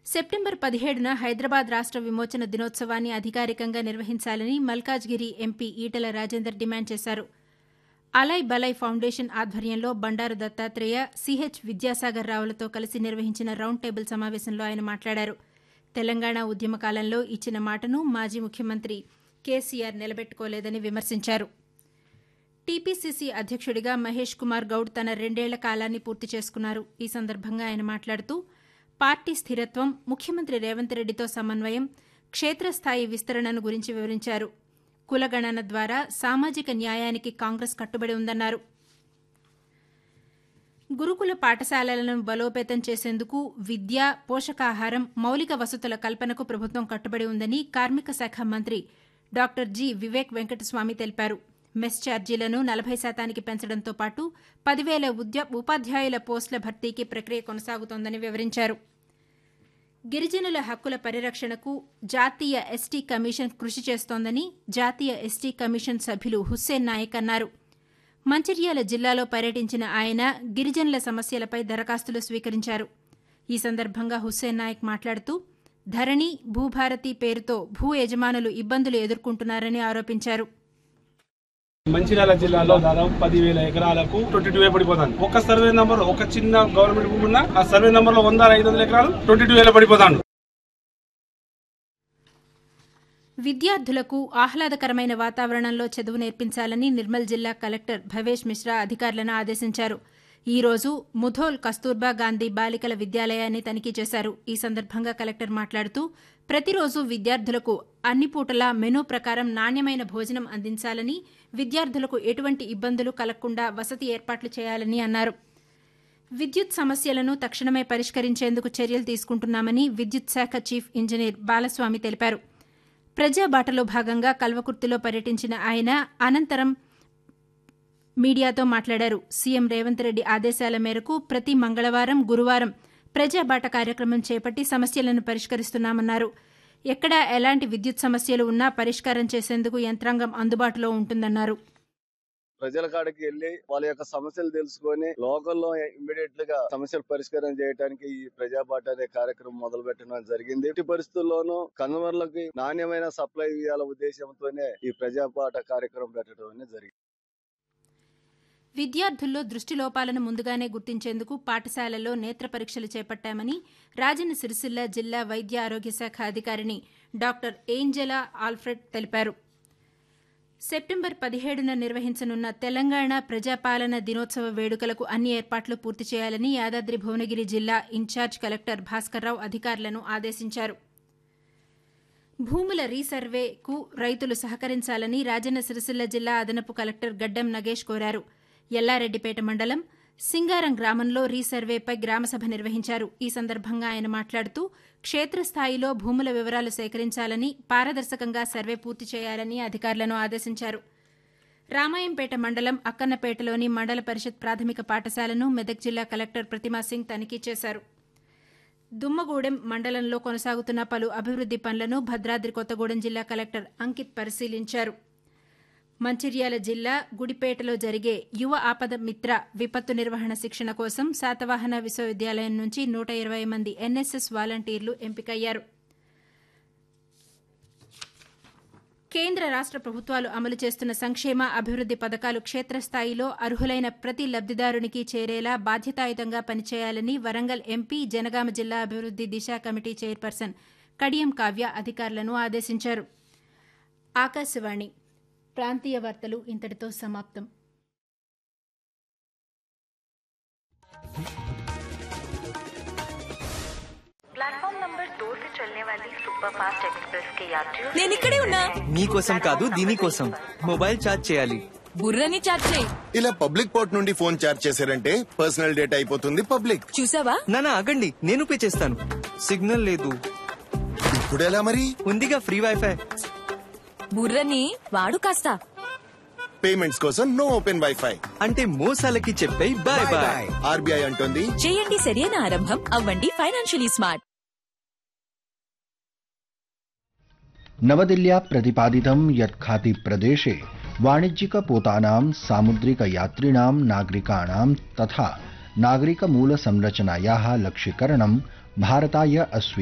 September పదిహేడున హైదరాబాద్ రాష్ట విమోచన దినోత్సవాన్ని అధికారికంగా నిర్వహించాలని మల్కాజ్గిరి ఎంపీ ఈటెల రాజేందర్ డిమాండ్ చేశారు అలై బలై ఫౌండేషన్ ఆధ్వర్యంలో బండారు దత్తాత్రేయ సిహెచ్ విద్యాసాగర్ రావులతో కలిసి నిర్వహించిన రౌండ్ టేబుల్ సమావేశంలో ఆయన మాట్లాడారు తెలంగాణ ఉద్యమ కాలంలో ఇచ్చిన మాటను మాజీ ముఖ్యమంత్రి కేసీఆర్ నిలబెట్టుకోలేదని విమర్శించారు టీపీసీసీ అధ్యక్షుడిగా మహేష్ కుమార్ గౌడ్ తన రెండేళ్ల కాలాన్ని పూర్తి చేసుకున్నారు ఈ సందర్భంగా ఆయన మాట్లాడుతూ పార్టీ స్థిరత్వం ముఖ్యమంత్రి రేవంత్ రెడ్డితో సమన్వయం క్షేత్రస్థాయి విస్తరణను గురించి వివరించారు కులగణన ద్వారా సామాజిక న్యాయానికి కాంగ్రెస్ కట్టుబడి ఉందన్నారు గురుకుల పాఠశాలలను బలోపేతం చేసేందుకు విద్య పోషకాహారం మౌలిక వసతుల కల్పనకు ప్రభుత్వం కట్టుబడి ఉందని కార్మిక శాఖ మంత్రి డాక్టర్ జి వివేక్ వెంకటస్వామి తెలిపారు మెస్ ఛార్జీలను నలభై శాతానికి పెంచడంతో పాటు పదివేల ఉపాధ్యాయుల పోస్టుల భర్తీకి ప్రక్రియ కొనసాగుతోందని వివరించారు గిరిజనుల హక్కుల పరిరక్షణకు జాతీయ ఎస్టీ కమిషన్ కృషి చేస్తోందని జాతీయ ఎస్టీ కమిషన్ సభ్యులు హుస్సేన్ నాయక్ అన్నారు మంచిర్యాల జిల్లాలో పర్యటించిన ఆయన గిరిజనుల సమస్యలపై దరఖాస్తులు స్వీకరించారు ఈ సందర్భంగా హుస్సేన్ నాయక్ మాట్లాడుతూ ధరణి భూభారతి పేరుతో భూ యజమానులు ఇబ్బందులు ఎదుర్కొంటున్నారని ఆరోపించారు మంచిర్యాల జిల్లాలో దాదాపు పదివేల ఎకరాలకు ట్వంటీ టూ పడిపోతాను ఒక సర్వే నంబర్ ఒక చిన్న గవర్నమెంట్ భూమి ఉన్న ఆ సర్వే నంబర్ లో వంద ఐదు వందల ఎకరాలు ట్వంటీ టూ వేల పడిపోతాను విద్యార్థులకు ఆహ్లాదకరమైన వాతావరణంలో చదువు నేర్పించాలని నిర్మల్ జిల్లా కలెక్టర్ భవేష్ మిశ్రా అధికారులను ఆదేశించారు ఈ రోజు ముధోల్ కస్తూర్బా గాంధీ బాలికల విద్యాలయాన్ని తనిఖీ చేశారు ఈ సందర్భంగా కలెక్టర్ మాట్లాడుతూ ప్రతిరోజు విద్యార్థులకు అన్ని పూటలా మెనూ ప్రకారం నాణ్యమైన భోజనం అందించాలని విద్యార్థులకు ఎటువంటి ఇబ్బందులు కలగకుండా వసతి ఏర్పాట్లు చేయాలని అన్నారు విద్యుత్ సమస్యలను తక్షణమే పరిష్కరించేందుకు చర్యలు తీసుకుంటున్నామని విద్యుత్ శాఖ చీఫ్ ఇంజనీర్ బాలస్వామి తెలిపారు ప్రజాబాటలో భాగంగా కల్వకుర్తిలో పర్యటించిన ఆయన అనంతరం మీడియాతో మాట్లాడారు సీఎం రేవంత్ రెడ్డి ఆదేశాల మేరకు ప్రతి మంగళవారం గురువారం ప్రజాబాట కార్యక్రమం చేపట్టి సమస్యలను పరిష్కరిస్తున్నామన్నారు ఎక్కడా ఎలాంటి విద్యుత్ సమస్యలు ఉన్నా పరిష్కారం చేసేందుకు యంత్రాంగం అందుబాటులో ఉంటుందన్నారు ప్రజల కాడికి వెళ్లి వాళ్ళ యొక్క సమస్యలు తెలుసుకొని లోకల్లో ఇమ్మీడియట్ గా సమస్యలు పరిష్కారం చేయడానికి ఈ ప్రజాబాట అనే కార్యక్రమం మొదలు పెట్టడం జరిగింది ఇట్టి పరిస్థితుల్లోనూ కన్వర్లకి నాణ్యమైన సప్లై ఇవ్వాల ఉద్దేశంతోనే ఈ ప్రజాబాట కార్యక్రమం పెట్టడం అనేది జరిగింది విద్యార్థుల్లో దృష్టి లోపాలను ముందుగానే గుర్తించేందుకు పాఠశాలల్లో నేత్ర పరీక్షలు చేపట్టామని రాజన్న సిరిసిల్ల జిల్లా వైద్య ఆరోగ్య శాఖ అధికారిని డాక్టర్ ఏంజెలా ఆల్ఫ్రెడ్ తెలిపారు సెప్టెంబర్ పదిహేడున నిర్వహించనున్న తెలంగాణ ప్రజాపాలన దినోత్సవ వేడుకలకు అన్ని ఏర్పాట్లు పూర్తి చేయాలని యాదాద్రి భువనగిరి జిల్లా ఇన్ఛార్జ్ కలెక్టర్ భాస్కర్రావు అధికారులను ఆదేశించారు భూముల రీసర్వేకు రైతులు సహకరించాలని రాజన్న సిరిసిల్ల జిల్లా అదనపు కలెక్టర్ గడ్డం నగేష్ కోరారు ఎల్లారెడ్డిపేట మండలం సింగారం గ్రామంలో రీసర్వేపై గ్రామసభ నిర్వహించారు ఈ సందర్భంగా ఆయన మాట్లాడుతూ క్షేత్రస్థాయిలో భూముల వివరాలు సేకరించాలని పారదర్శకంగా సర్వే పూర్తి చేయాలని అధికారులను ఆదేశించారు రామాయంపేట మండలం అక్కన్నపేటలోని మండల పరిషత్ ప్రాథమిక పాఠశాలను మెదక్ జిల్లా కలెక్టర్ ప్రతిమా సింగ్ తనిఖీ చేశారు దుమ్మగూడెం మండలంలో కొనసాగుతున్న పలు అభివృద్ది పనులను భద్రాద్రి కొత్తగూడెం జిల్లా కలెక్టర్ అంకిత్ పరిశీలించారు మంచిర్యాల జిల్లా గుడిపేటలో జరిగే యువ ఆపద మిత్ర విపత్తు నిర్వహణ శిక్షణ కోసం శాతవాహన విశ్వవిద్యాలయం నుంచి నూట ఇరవై మంది ఎన్ఎస్ఎస్ వాలంటీర్లు ఎంపికయ్యారు కేంద్ర రాష్ట ప్రభుత్వాలు అమలు చేస్తున్న సంక్షేమ అభివృద్ది పథకాలు క్షేత్రస్థాయిలో అర్హులైన ప్రతి లబ్దిదారునికి చేరేలా బాధ్యతాయుతంగా పనిచేయాలని వరంగల్ ఎంపీ జనగామ జిల్లా అభివృద్ది దిశ కమిటీ చైర్పర్సన్ కడియం కావ్య అధికారులను ఆదేశించారు ఆకాశవాణి ప్రాంతీయ వార్తలు ఇంతటితో సమాప్తం प्लेटफॉर्म नंबर दो से चलने वाली सुपरफास्ट एक्सप्रेस के यात्रियों నేను ఇక్కడే ఉన్నా మీకోసం కాదు దీనికోసం మొబైల్ ఛార్జ్ చేయాలి బుర్రని చాట్ చేయి ఇలా పబ్లిక్ పోర్ట్ నుండి ఫోన్ చార్జ్ చేశారంటే పర్సనల్ డేటా అయిపోతుంది పబ్లిక్ చూసావా నానా ఆగండి నేను పే చేస్తాను సిగ్నల్ లేదు ఇప్పుడు ఎలా మరి ఉందిగా ఫ్రీ వైఫై బుర్రని వాడు కాస్త పేమెంట్స్ కోసం నో ఓపెన్ వైఫై అంటే మోసాలకి చెప్పే బాయ్ బాయ్ ఆర్బీఐ అంటోంది చేయండి సరైన ఆరంభం అవ్వండి ఫైనాన్షియలీ స్మార్ట్ नवदिल्ल्या प्रतिपादितं यत् खातिप्रदेशे वाणिज्यिकपोतानां सामुद्रिकयात्रिणां नागरिकाणां तथा नागरिकमूलसंरचनायाः लक्ष्यीकरणं भारताय अस्ति